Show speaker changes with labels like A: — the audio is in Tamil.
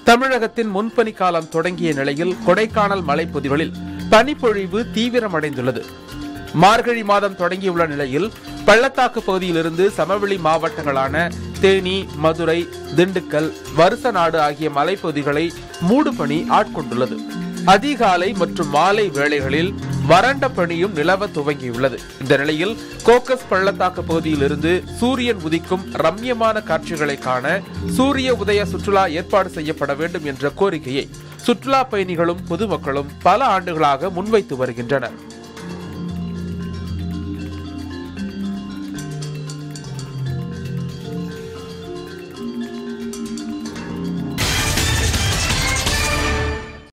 A: தமிழகத்தின் முன்பனி காலம் தொடங்கிய நிலையில் கொடைக்கானல் மலைப்பகுதிகளில் பனிப்பொழிவு தீவிரமடைந்துள்ளது மார்கழி மாதம் தொடங்கியுள்ள நிலையில் பள்ளத்தாக்கு பகுதியிலிருந்து சமவெளி மாவட்டங்களான தேனி மதுரை திண்டுக்கல் வருசநாடு ஆகிய மலைப்பகுதிகளை மூடுபனி ஆட்கொண்டுள்ளது அதிகாலை மற்றும் மாலை வேளைகளில் வறண்ட பனியும் நிலவ துவங்கியுள்ளது இந்த நிலையில் கோக்கஸ் பள்ளத்தாக்கு பகுதியிலிருந்து சூரியன் உதிக்கும் ரம்யமான காட்சிகளை காண சூரிய உதய சுற்றுலா ஏற்பாடு செய்யப்பட வேண்டும் என்ற கோரிக்கையை சுற்றுலா பயணிகளும் பொதுமக்களும் பல ஆண்டுகளாக முன்வைத்து வருகின்றனர்